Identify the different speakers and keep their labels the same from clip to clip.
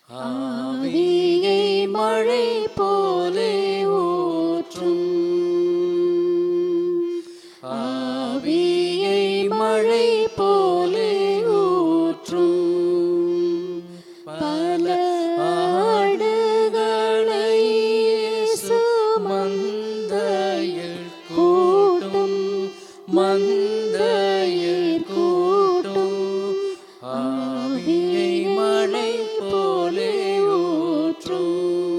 Speaker 1: ஆவியை மழை போலே ஊற்றும் ஆவியை மழை போலே ஊற்றும் பல ஆடுகளை இயேசு மந்தையில் கூட்டும் மந்தையில் கூட்டும் ஆவியை மழை போலே ஊற்றும்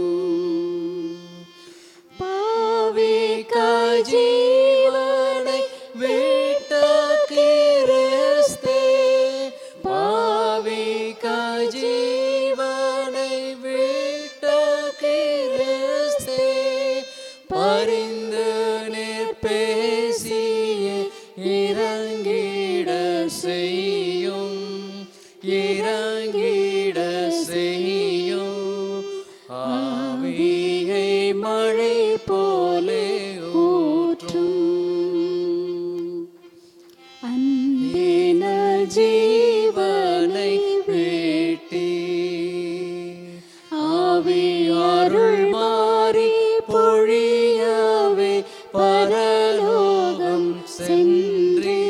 Speaker 1: பாவிக்க ஜீவனை விட்ட கிறிஸ்தே பாவிக்க ஜீவனை விட்ட கிறிஸ்தே பரிந்து நீர் பேசிய இறங்கிட செய்யும் இறங்கிட செய்யும் ஆவியை மழை போலே ஊற்றும் அன்பின ஜீவனை வேட்டி ஆவி அருள் மாறி பொழியவே பரலோகம் சென்றி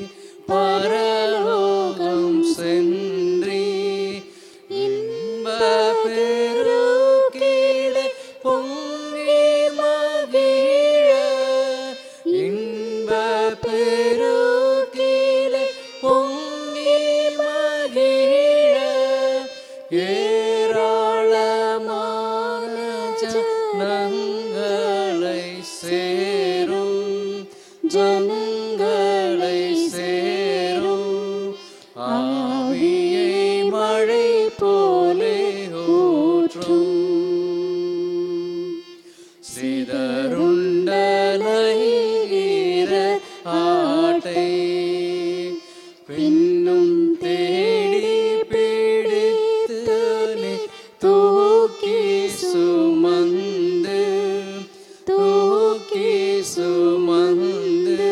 Speaker 1: பரலோகம் சென்றி இன்ப பெருக்கீழே பொங்கி மகிழ இன்ப பெருக்கீழே பொங்கி மகிழ ஏராளமான ஜனங்களை சேரும் ஜனங்களை சேரும் ஆவியை மழை போலே ஊற்றும் சிதறுண்டலைகிற ஆட்டை பின்னும் தேடி பிடித்து நீ தூக்கி சுமந்து தூக்கி சுமந்து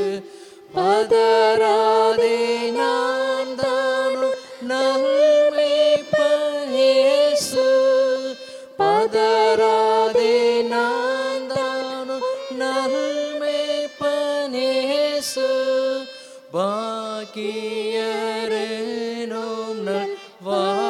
Speaker 1: பதறாதே நான் தானும் நன்மை பயேசு பதறாதே நான் தானும் நன்மை பனேசு பாக்கியரேனோம் நல் வா